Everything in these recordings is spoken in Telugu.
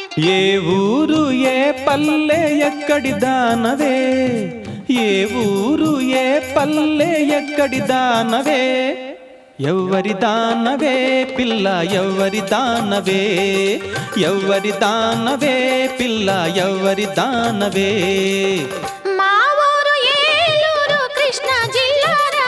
ఏ ఊరు ఏ పల్లె ఎక్కడి దానవే ఏ ఊరు ఏ పల్లె ఎక్కడి దానవే ఎవ్వరి దానవే పిల్ల ఎవ్వరి దానవే ఎవ్వరి దానవే పిల్ల ఎవ్వరి దానవే మా ఊరు ఏలూరు కృష్ణ జిల్లారా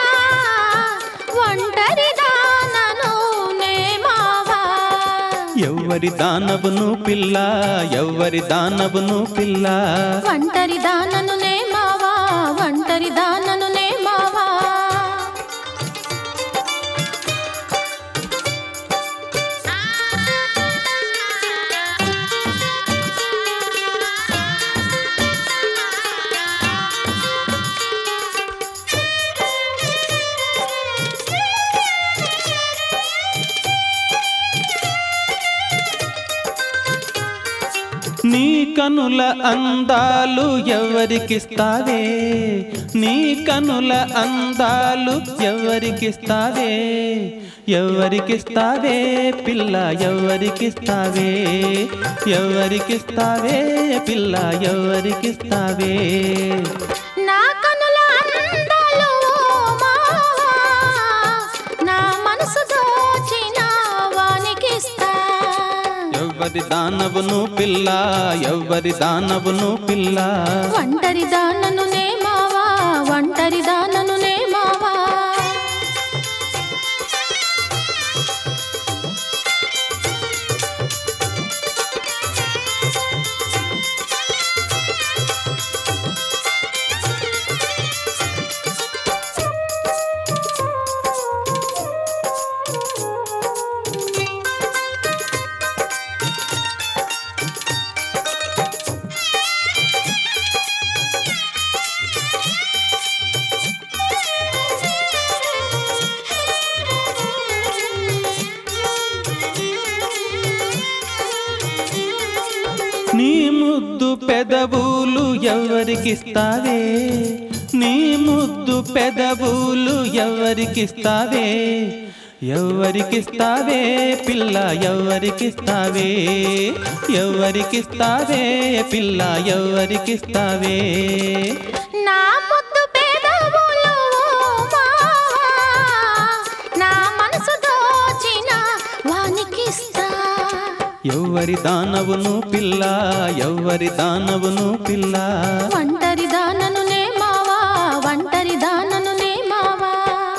ఒంటరి దానను నే మావా ఎవ్వరి దానవును పిల్ల ఎవ్వరి దానవును పిల్ల ఒంటరి దానను నే మావా ఒంటరి దానను నే మావా నీ కనుల అందాలు ఎవరికిస్తావే నీ కనుల అందాలు ఎవరికిస్తావే ఎవరికిస్తావే పిల్ల ఎవరికిస్తావే ఎవరికిస్తావే పిల్ల ఎవరికిస్తావే నా కనుల అందాలు ఓ మావా నా మనసు దోచిన వానికిస్తా ఎవరి దానవును పిల్ల ఎవరి దానవును పిల్ల ఒంటరి దానను నే మావా ఒంటరి దానను నే మావా నీ ముద్దు పెదవులు ఎవరికిస్తావే నీ ముద్దు పెదవులు ఎవరికిస్తావే ఎవరికిస్తావే పిల్ల ఎవరికిస్తావే ఎవరికిస్తావే పిల్ల ఎవరికిస్తావే నా ముద్దు పేదవులు ఓ మావా నా మనసు దోచిన వానికిస్తా ఎవరి దానవును పిల్ల ఎవరి దానవును పిల్ల ఒంటరి దానను నే మావా ఒంటరి దానను నే మావా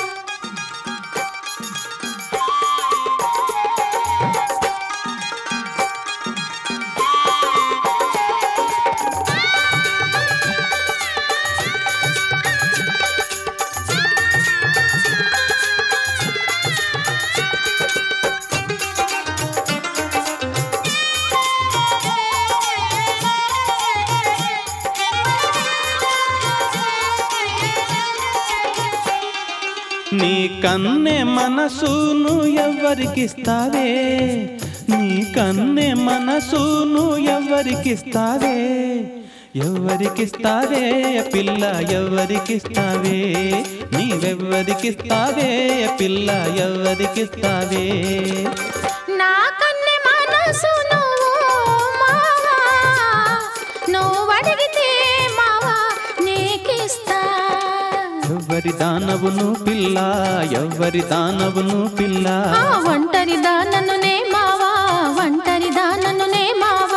నీ కన్నె మనసును ఎవరికిస్తావే నీ కన్నె మనసును ఎవరికిస్తావే ఎవరికిస్తావే పిల్ల ఎవరికిస్తావే నీవెవ్వరికిస్తావే పిల్ల ఎవరికిస్తావే నా కన్నె మనసు నువ్వు మావా నువ్వు అడిగితే మావా నీకిస్తా ఎవరి దానవును పిల్ల ఎవరి దానవును పిల్ల ఆ ఒంటరి దానను నే మావా ఒంటరి దానను నే మావా